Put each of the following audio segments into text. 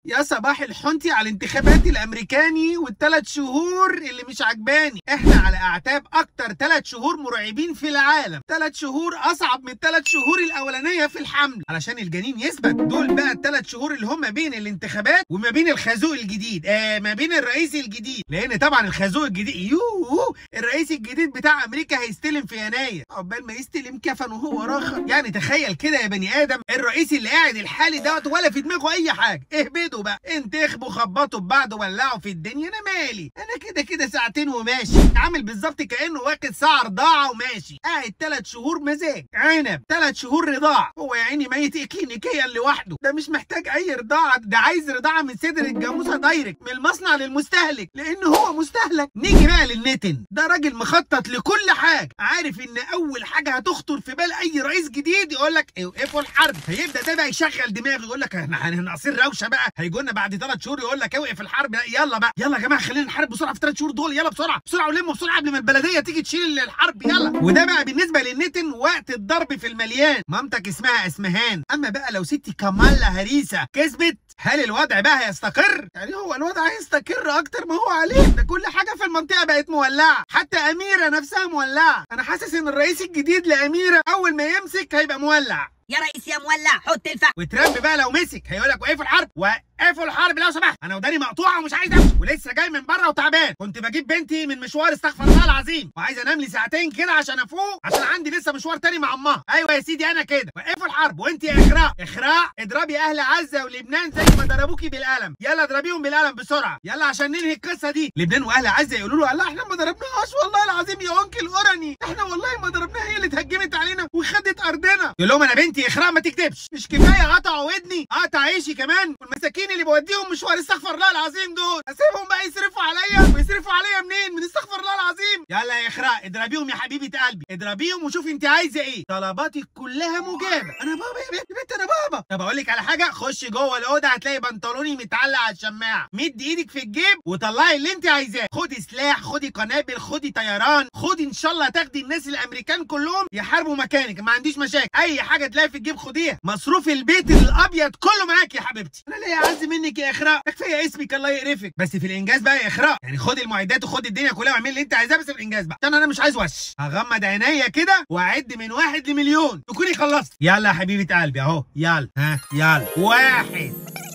يا صباح الحنتي على الانتخابات الامريكاني والثلاث شهور اللي مش عجباني احنا على اعتاب اكتر ثلاث شهور مرعبين في العالم ثلاث شهور اصعب من الثلاث شهور الاولانيه في الحمل علشان الجنين يثبت دول بقى الثلاث شهور اللي هم بين الانتخابات وما بين الخازوق الجديد آه ما بين الرئيس الجديد لان طبعا الخازوق الجديد يوه الرئيس الجديد بتاع امريكا هيستلم في يناير عقبال ما يستلم كفن وهو راخر يعني تخيل كده يا بني ادم الرئيس اللي قاعد الحالي دوت ولا في دماغه اي حاجه اهبدوا بقى انتخبوا خبطوا ببعض ولعوا في الدنيا انا مالي انا كده كده ساعتين وماشي عامل بالظبط كانه واخد ساعه رضاعه وماشي قاعد ثلاث شهور مزاج عنب ثلاث شهور رضاعه هو يا عيني ميت اكلينيكيا لوحده ده مش محتاج اي رضاعه ده عايز رضاعه من صدر الجاموسه دايركت من المصنع للمستهلك لان هو مستهلك نيجي بقى للنتن ده راجل مخطط لكل حاجه عارف ان اول حاجه هتخطر في بال اي رئيس جديد يقول لك اوقفوا الحرب هيبدا ده بقى يشغل دماغه يقول لك احنا احنا ناقصين روشه بقى هيجوا لنا بعد ثلاث شهور يقول لك اوقف الحرب لا يلا بقى يلا يا جماعه خلينا نحارب بسرعه في ثلاث شهور دول يلا بسرعه بسرعه ولموا بسرعه قبل ما البلديه تيجي تشيل الحرب يلا وده بقى بالنسبه للنتن وقت الضرب في المليان مامتك اسمها اسمهان اما بقى لو ستي كمالا هريسه كسبت هل الوضع بقى هيستقر؟ يعني هو الوضع هيستقر اكتر ما هو عليه ده كل حاجه في المنطقه بقت مولعه حتى اميره نفسها مولعه انا حاسس ان الرئيس الجديد لاميره اول ما يمسك هيبقى مولع يا رئيس يا مولع حط الفحم وترامب بقى لو مسك هيقول لك وقفوا الحرب وقفوا الحرب لو سمحت انا وداني مقطوعه ومش عايز امشي ولسه جاي من بره وتعبان كنت بجيب بنتي من مشوار استغفر الله العظيم وعايز انام لي ساعتين كده عشان افوق عشان عندي لسه مشوار تاني مع امها ايوه يا سيدي انا كده وقفوا الحرب وانت يا اخراء اخراء اضربي اهل عزه ولبنان زي ما ضربوكي بالقلم يلا اضربيهم بالقلم بسرعه يلا عشان ننهي القصه دي لبنان واهل عزه يقولوا له الله احنا ما ضربناهاش والله العظيم يا انكل اوراني احنا والله ما ضربناها هي اللي اتهجمت علينا وخدت ارضنا يقول لهم انا بنتي اخراء ما تكتبش مش كفايه قطعوا ودني قطع عيشي كمان والمساكين اللي بوديهم مشوار استغفر الله العظيم دول اسيبهم بقى يصرفوا عليا ويصرفوا عليا منين من استغفر الله العظيم يلا يا اخراء اضربيهم يا حبيبه قلبي اضربيهم وشوفي انت عايزه ايه طلباتك كلها مجابه انا بابا يا بنت يا بنت انا بابا طب اقول لك على حاجه خشي جوه الاوضه هتلاقي بنطلوني متعلق على الشماعه مد ايدك في الجيب وطلعي اللي انت عايزاه خدي سلاح خدي قنابل خدي طيران خدي ان شاء الله تاخدي الناس الامريكان كلهم يحاربوا مكانك ما عنديش مشاكل اي حاجه تلاقي في الجيب خديها مصروف البيت الابيض كله معاك يا حبيبتي انا ليه اعز منك يا اخراء ده كفايه اسمك الله يقرفك بس في الانجاز بقى يا اخراء يعني خدي المعدات وخدي الدنيا كلها واعملي اللي انت عايزاه بس في الانجاز بقى عشان انا مش عايز وش هغمض عينيا كده واعد من واحد لمليون تكوني خلصت يلا يا حبيبه قلبي اهو يلا ها يلا واحد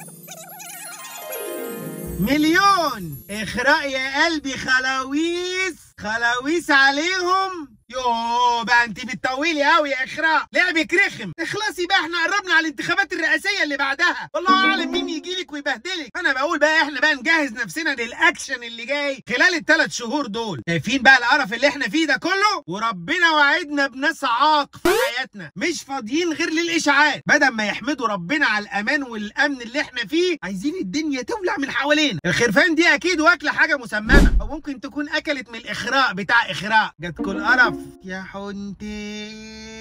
مليون اخراء يا قلبي خلاويس خلاويس عليهم يوه بقى انت بتطولي قوي يا اخراء لعبك رخم اخلصي بقى احنا قربنا على الانتخابات الرئاسيه اللي بعدها والله اعلم مين يجي لك ويبهدلك انا بقول بقى احنا بقى نجهز نفسنا للاكشن اللي جاي خلال الثلاث شهور دول شايفين بقى القرف اللي احنا فيه ده كله وربنا وعدنا بناس عاق في حياتنا مش فاضيين غير للاشاعات بدل ما يحمدوا ربنا على الامان والامن اللي احنا فيه عايزين الدنيا تولع من حوالينا الخرفان دي اكيد واكله حاجه مسممه او ممكن تكون اكلت من الاخراء بتاع اخراء جاتكوا القرف يا حنتي